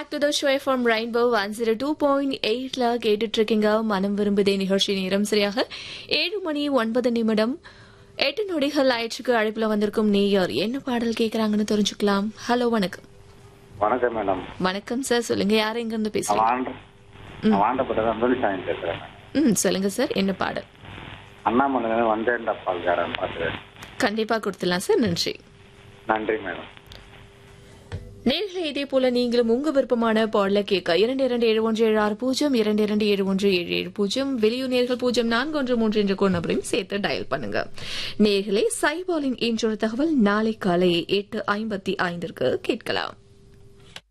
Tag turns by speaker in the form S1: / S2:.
S1: Back to the show from Rainbow one zero two point எயிட்ல கேட்டுட்டு இருக்கீங்க மனம் விரும்புதே நிகழ்ச்சி நேரம் சரியாக ஏழு மணி ஒன்பது நிமிடம் எட்டு நொடிகள் ஆயிடுச்சுக்கு அழைப்புல வந்திருக்கும் நேயர் என்ன பாடல் கேக்குறாங்கன்னு தெரிஞ்சுக்கலாம் ஹலோ வணக்கம்
S2: வணக்கம் மேடம்
S1: வணக்கம் சார் சொல்லுங்க யார் எங்க இருந்து
S2: நான்
S1: பேசுறீங்க
S2: வாண்ட நான் வாண்டப்பட்டது அந்தோனிசாமி பேசுறேன் மேடம்.
S1: ம் சொல்லுங்க சார் என்ன பாடல்
S2: அண்ணாமலை வந்தேன்டா பால்காரன் பார்த்துறேன்
S1: கண்டிப்பா கொடுத்துடலாம் சார் நன்றி
S2: நன்றி மேடம்
S1: நேர்களை இதே போல நீங்களும் உங்க விருப்பமான பாடல கேட்க இரண்டு இரண்டு ஏழு ஒன்று ஏழு ஆறு பூஜ்ஜியம் இரண்டு இரண்டு ஏழு ஒன்று ஏழு ஏழு பூஜ்ஜியம் வெளியூர் நேர்கள் பூஜ்ஜியம் நான்கு ஒன்று மூன்று என்ற கோட் நம்பரையும் சேர்த்து டயல் பண்ணுங்க நேர்களை சைபாலின் இன்றொரு தகவல் நாளை காலை எட்டு ஐம்பத்தி ஐந்திற்கு கேட்கலாம்